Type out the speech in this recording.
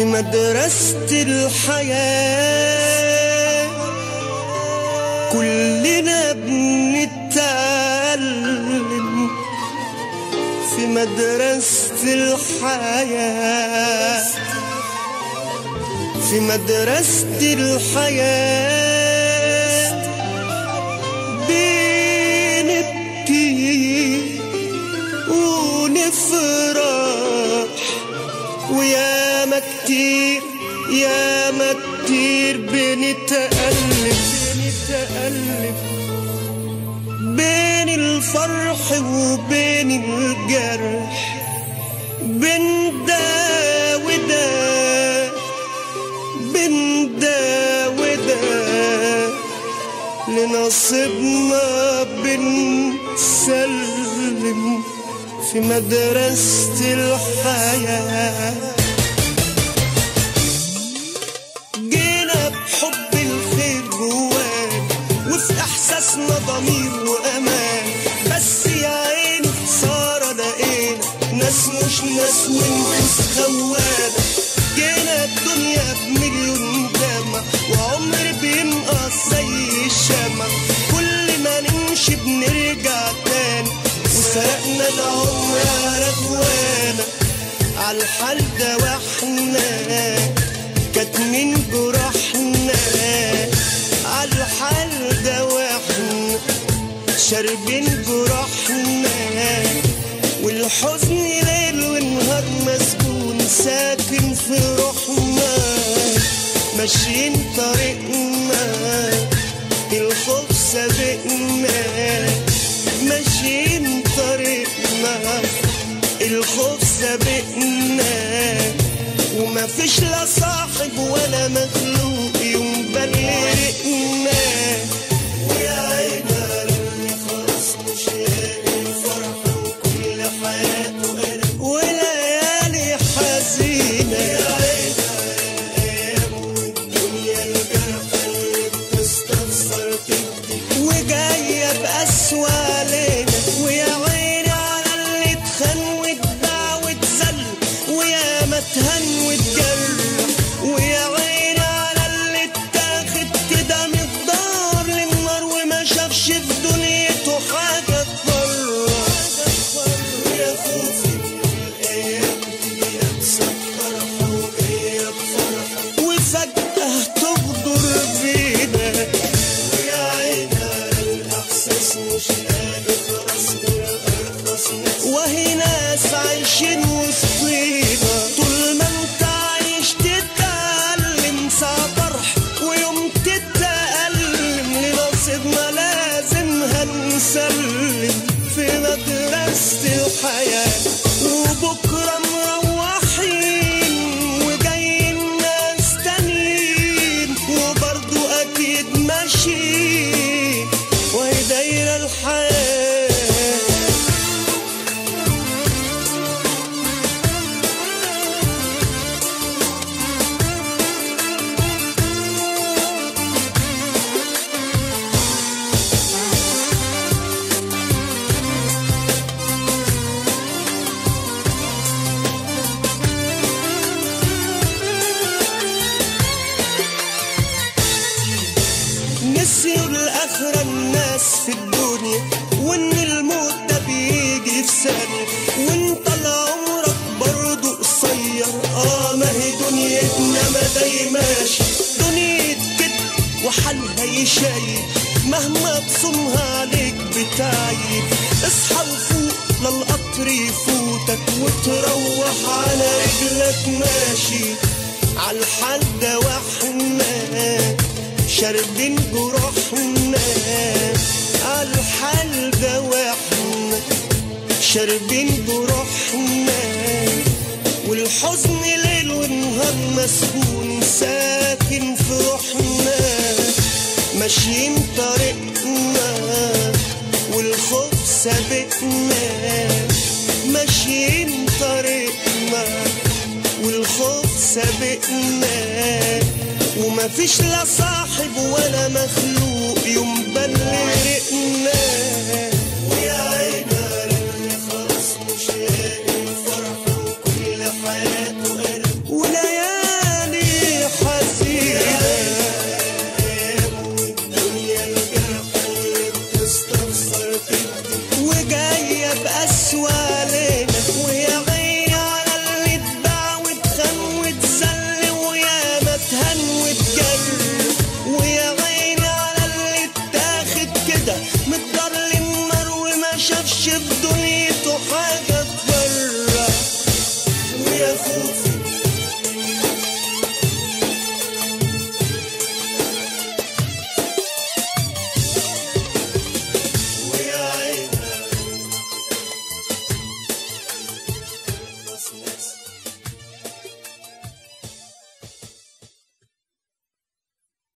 في مدرسة الحياة كلنا بنتعلم في مدرسة الحياة في مدرسة الحياة بنبكي ونفرح وياما كتير ياما كتير بنتألف بنتألف بين الفرح وبين الجرح بين ده وده بين ده وده لنصيبنا بنسلم في مدرسة الحياة جينا بحب الخير جوانا وفي احساسنا ضمير وامان بس يا عيني خساره لقينا ناس مش ناس ونفوس خوانه جينا الدنيا بمليون دمع وعمر بينقص زي الشمع كل ما نمشي بنرجع تاني وسرقنا العمر على جوانا عالحال ده واحنا كاتمين جراحنا عالحال ده واحنا شاربين جراحنا والحزن ليل ونهار مسكون ساكن في روحنا ماشيين طريقنا الخوف سابقنا ماشيين طريقنا الخوف سابقنا وما فيش لا صاحب ولا مخلوق يوم بلغنا ويا عينا اللي خلاص مش لاقي الفرح وكل حياته قلق وليالي حزينة يا عينا الأيام والدنيا الجرح اللي بتستخسر تدي وجاية بأسوأ علينا ويا عيني على اللي اتخان واتباع واتذل ويا ما اتهان واتجرح ويا عيني على اللي اتاخد كده من الدار للنار وما شافش في دنيته حاجة تفرح ويا خوفي من الأيام تيجي أنسى فرحة وجاية بفرحة وفجأة تغدر بينا ويا عيني على الإحساس مش لاقي خلاص غير أرخص ناس وهي ناس عايشين وسطينا طول ما انت عايش تتألم ساعة فرح ويوم تتألم لنصيبنا لازم هنسلم في مدرسة الحياة وبكرة مروحين وجايين ناس تانيين وبرضو أكيد ماشيين وهي دايرة الحياة نسيوا الآخرة الناس في الدنيا وإن الموت ده بيجي في ثانية وإنت لعمرك برضه قصير آه ما هي دنيتنا ما دايماش دنيا كده وحالها يشايب مهما تصومها عليك بتعيب اصحى وفوق للقطر يفوتك وتروح على رجلك ماشي عالحال ده واحنا شاربين جروحنا عالحال ده واحنا شاربين جروحنا والحزن ليل ونهار مسكون ساكن في روحنا ماشيين طريقنا والخوف سابقنا ماشيين طريقنا والخوف سابقنا وما فيش لا صاحب ولا مخلوق يوم بلغنا ويا عينا اللي خلاص مش لاقي الفرح وكل حياته قلق وليالي من الدار للنار وما شافش في دنيته حاجة تفرح ويا خوف